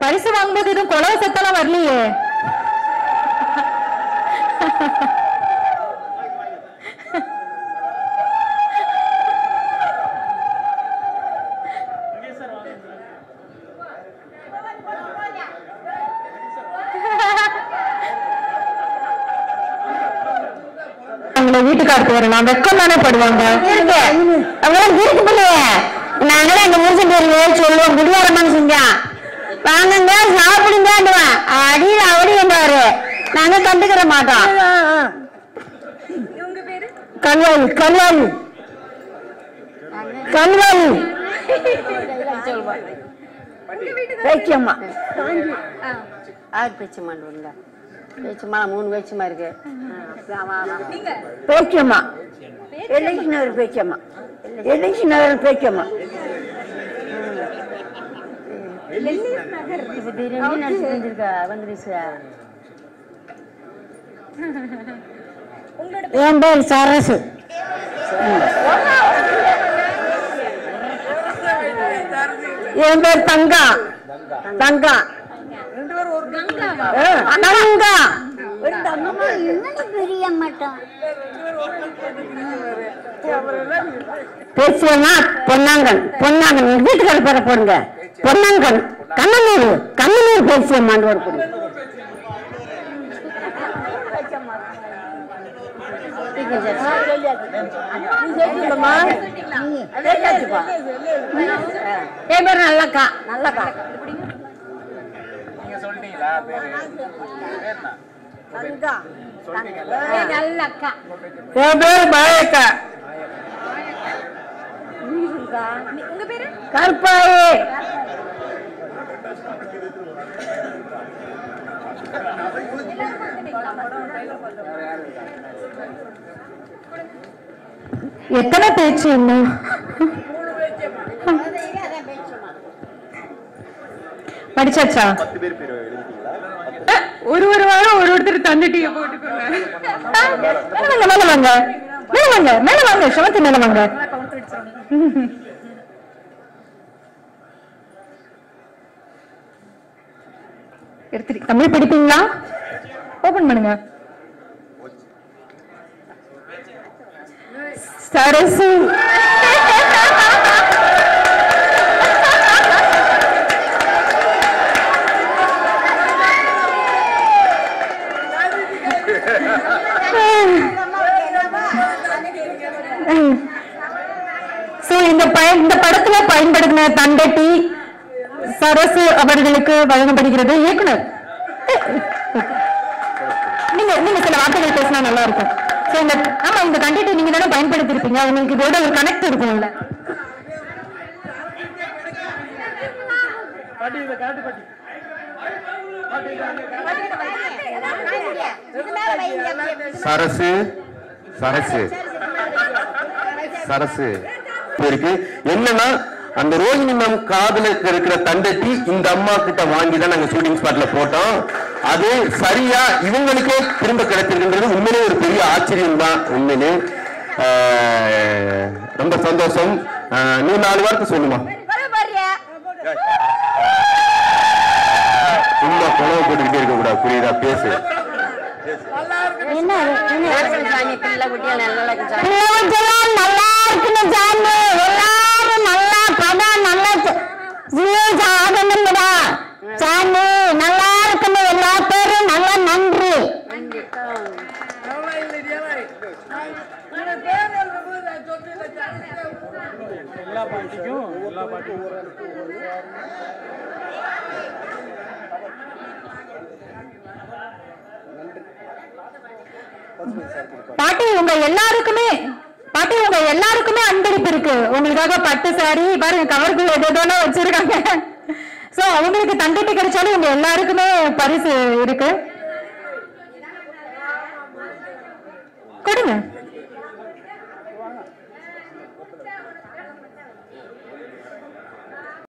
பரிசு வாங்கும்போது எதுவும் குழவை சத்தெல்லாம் வரலையே அவங்கள வீட்டுக்காரத்து வரலாம் வெக்கம் தானே படுவாங்க அவங்களாம் இருக்கு பிள்ளைய நாங்களும் எங்க முருசன் பேருக்கு சொல்லுவோம் குடியாரமான்னு செஞ்சான் வாங்குங்க சாப்பிடுங்கன்னுவான் அடியில் அவடி என்றாரு நாங்க கண்டுக்கிற மாட்டோம் கல்வாயி கல்வாயி கல்வாயி பேச்சியம்மா ஆறு பேச்சுமா உள்ள பேச்சுமா மூணு பேச்சுமா இருக்கு பேச்சியம்மா எல்ஐசி நகர் பேச்சியம்மா எல்ஐசி நகர் பேச்சியம்மா இப்ப திடீர்னு நடிச்சு வந்திருக்கா வந்துருச்சா என் பேர் சரசு என் பேர் தங்கா தங்கா தங்கா பெரிய மாட்டோம் பேசுவேன்னா பொன்னாங்கன் பொன்னாங்கன் எங்க வீட்டுக்கார பேரை போடுங்க பொன்னாங்கன் கண்ணனூர் கண்ணனூர் பேசியம்மான்னு ஒரு பொண்ணு என் பேர் நல்லக்கா நல்லக்கா நீங்க சொல்லிட்டீங்களா பேரு பேர் என்ன நல்லக்கா என் பேர் பாயக்கா கற்பாயே எத்தனை பேச்சு இன்னும் படிச்சாச்சா பத்து பேர் பேர் எழுதிட்டீங்களா அஹ், ஒரு ஒரு வாரம் ஒரு ஒருத்தர் தந்துட்டீங்க போட்டுக்கோங்க அஹ், மேல வாங்க மேல வாங்க மேல வாங்க மேல வாங்க சிவத்து மேல வாங்க எடுத்துட்டு தமிழ் படிப்பீங்களா ஓபன் பண்ணுங்க சரசு சோ இந்த பய- இந்த படத்துல பயன்படுத்தின தண்டட்டி சரசு அவர்களுக்கு வழங்கப்படுகிறது இயக்குனர் நீங்க நீங்க சில வார்த்தைகள் பேசினா நல்லா இருக்கும் சோ இந்த ஆமா இந்த கண்டென்ட் நீங்க தானே பயன்படுத்தி இருப்பீங்க உங்களுக்கு இதோட ஒரு கனெக்ட் இருக்கும்ல பாட்டி இதை காட்டு பாட்டி சரசு சரசு சரசு இருக்கு என்னன்னா அந்த ரோஹிணி மேம் காதுல இருக்கிற தண்டட்டி இந்த அம்மா கிட்ட வாங்கி தான் நாங்க ஷூட்டிங் ஸ்பாட்ல போட்டோம் அது சரியா இவங்களுக்கே திரும்ப கிடைச்சிருக்கின்றது உண்மையிலே ஒரு பெரிய ஆச்சரியம் தான் உண்மையிலே ஆஹ், ரொம்ப சந்தோஷம் ஆஹ், நீ நாலு வார்த்தை சொல்லுமா சும்மா குழவை போட்டுக்கிட்டே இருக்க கூடாது புரியுதா பேசு சாமி பிள்ளை குட்டிகள் நல்லா இருக்கு சாமி பிள்ளைகளுக்கெல்லாம் நல்லா இருக்குன்னு சாமி எல்லாரும் நல்லா படம் நல்லா ஆகணும்டா சாமி நல்லா இருக்கணும் எல்லா பேரும் நல்லா நன்றி எல்லா பாட்டிக்கும் எல்லா பாட்டிக்கும் பாட்டி உங்க எல்லாருக்குமே பாட்டி உங்க எல்லாருக்குமே அன்பளிப்பு இருக்கு உங்களுக்காக பட்டு சாரி பாருங்க கவருக்குள்ள எதோ வச்சிருக்காங்க சோ அவங்களுக்கு தண்டட்டி கிடைச்சாலும் உங்க எல்லாருக்குமே பரிசு இருக்கு கொடுங்க